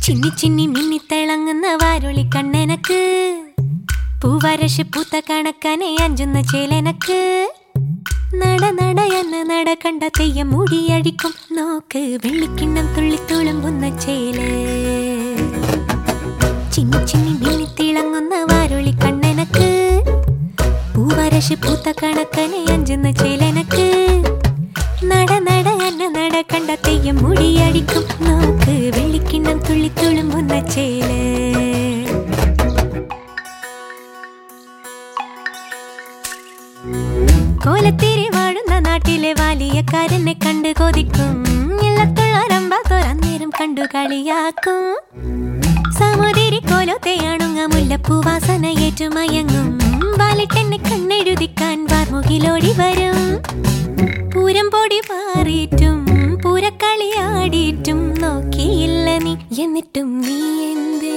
ചിന്നി ചിന്നി മിന്നിത്തിളങ്ങുന്ന വാരുളി കണ്ണെനക്ക് പൂവരശ് പൂത്ത കണക്കനെ അഞ്ചുന്ന ചേലനക്ക് നട നട എന്ന നട കണ്ട തെയ്യം മുടിയടിക്കും നോക്ക് വെള്ളിക്കിണ്ണം തുള്ളിത്തുളുമ്പുന്ന ചേല് ചിന്നി ചിന്നി മിന്നിത്തിളങ്ങുന്ന വാരുളി കണ്ണെനക്ക് പൂവരശ് പൂത്ത കണക്കനെ അഞ്ചുന്ന ചേലനക്ക് നട നട എന്ന നട കണ്ട തെയ്യം മുടിയടിക്കും നോക്ക് വെള്ളിക്കിണ്ണം തുള്ളിത്തുളുമ്പുന്ന ചേല് കോലത്തിരി വാഴുന്ന നാട്ടിലെ വാലിയക്കാരനെ കണ്ട് കൊതിക്കും ഇല്ലത്തുള്ളരമ്പ തുറന്നേരം കണ്ടു കളിയാക്കും സമുതിരി കോലത്തെയാണുങ്ങ മുല്ലപ്പൂ വാസന ഏറ്റുമയങ്ങും വാലിട്ടെന്നെ കണ്ണെഴുതിക്കാൻ വാർമുകിലോടി വരും പൂരം പൊടി പാറിയിട്ടും പൂരക്കളിയാടിയിട്ടും നോക്കിയില്ല നീ എന്നിട്ടും നീ എന്തേ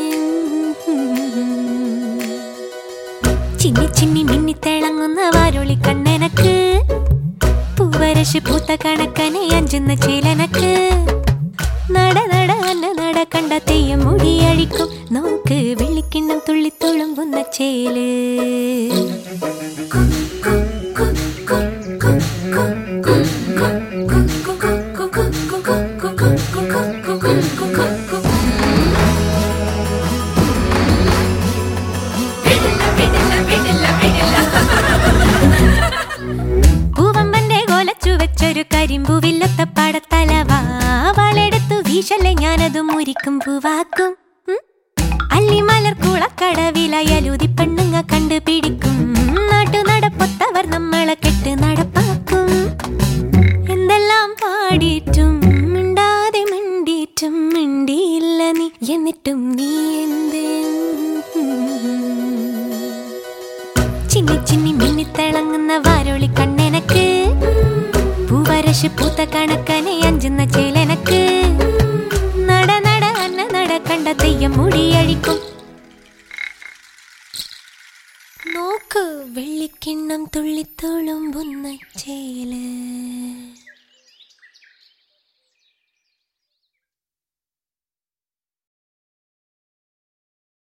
ചിന്നി ചിന്നി മിന്നിത്തിളങ്ങുന്ന വാരുളി കണ്ണെനക്ക് പൂവരശ് പൂത്ത കണക്കനെ അഞ്ചുന്ന ചേലനക്ക് നട നട അന്ന നട കണ്ട തെയ്യം മുടിയഴിക്കും നോക്ക് വെള്ളിക്കിണ്ണം തുള്ളിത്തുളുമ്പുന്ന ചേല് പൂവമ്പന്റെ കോലച്ചു വെച്ചൊരു കരിമ്പുവില്ലത്ത പടത്തലവാ വളെടുത്തു വീശല്ലേ ഞാനത് മുരിക്കും പൂവാക്കും ഉം. അല്ലിമലർ കുളക്കടവിലയലുതി പെണ്ണുങ്ങ കണ്ടുപിടിക്കും നാട്ടു നടപ്പൊത്തവർ നമ്മളെ കെട്ട് നടപ്പാക്കും എന്തെല്ലാം പാടിയിട്ടും മിണ്ടാതെ മിണ്ടിയിട്ടും മിണ്ടിയില്ല നീ എന്നിട്ടും നീ എന്തേ ചിന്നി ചിന്നി മിന്നിത്തിളങ്ങുന്ന വാരോളി കണ്ണെനക്ക് പൂവരശ് പൂത്ത കണക്കനെ അഞ്ചുന്ന ചേലനക്ക് നട നട അന്ന നട കണ്ട തെയ്യം മുടിയഴിക്കും നോക്ക് വെള്ളിക്കിണ്ണം തുള്ളിത്തുളുമ്പുന്ന ചേല്